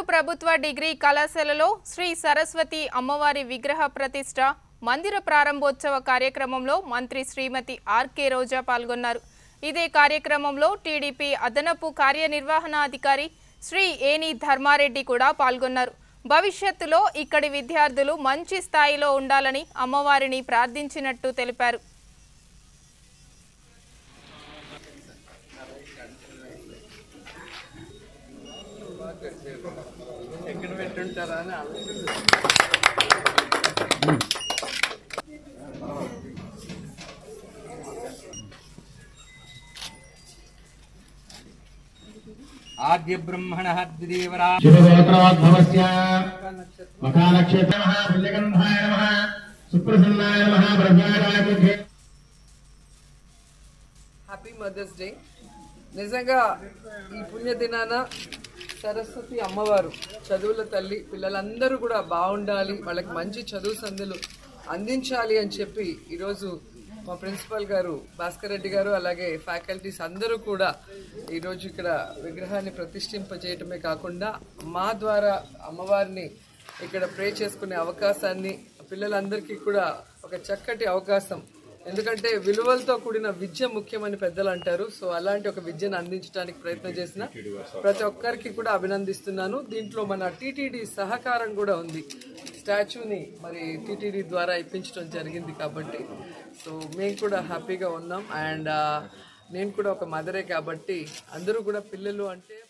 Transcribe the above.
ప్రభుత్వ డిగ్రీ కళాశాలలో శ్రీ సరస్వతి అమ్మవారి విగ్రహ ప్రతిష్ట మందిర ప్రారంభోత్సవ కార్యక్రమంలో మంత్రి శ్రీమతి ఆర్కే రోజా పాల్గొన్నారు ఇదే కార్యక్రమంలో టీడీపీ అదనపు కార్యనిర్వహణాధికారి శ్రీ ఏని ధర్మారెడ్డి కూడా పాల్గొన్నారు భవిష్యత్తులో ఇక్కడి విద్యార్థులు మంచి స్థాయిలో ఉండాలని అమ్మవారిని ప్రార్థించినట్టు తెలిపారు ఎక్కడ పెట్టుంటారా అని ఆలోచన ఆద్య బ్రహ్మణ ద్విదేవరా శుభగోత్రోద్భవస్య మఖానక్షత్ర నమః పుణ్యగంధాయ నమః సుప్రసన్నాయ నమః బ్రహ్మాయ ముఖే హ్యాపీ మదర్స్ డే నిజంగా ఈ పుణ్యదినాన సరస్వతి అమ్మవారు చదువుల తల్లి పిల్లలందరూ కూడా బాగుండాలి వాళ్ళకి మంచి చదువు సందులు అందించాలి అని చెప్పి ఈరోజు మా ప్రిన్సిపల్ గారు భాస్కర్ రెడ్డి గారు అలాగే ఫ్యాకల్టీస్ అందరూ కూడా ఈరోజు ఇక్కడ విగ్రహాన్ని ప్రతిష్ఠింపజేయటమే కాకుండా మా ద్వారా అమ్మవారిని ఇక్కడ ప్రే చేసుకునే అవకాశాన్ని పిల్లలందరికీ కూడా ఒక చక్కటి అవకాశం ఎందుకంటే విలువలతో కూడిన విద్య ముఖ్యమని పెద్దలు అంటారు సో అలాంటి ఒక విద్యను అందించడానికి ప్రయత్నం చేసిన ప్రతి ఒక్కరికి కూడా అభినందిస్తున్నాను దీంట్లో మన టీటీడీ సహకారం కూడా ఉంది స్టాచ్యూని మరి టీటీడీ ద్వారా ఇప్పించడం జరిగింది కాబట్టి సో మేము కూడా హ్యాపీగా ఉన్నాం అండ్ నేను కూడా ఒక మదరే కాబట్టి అందరూ కూడా పిల్లలు అంటే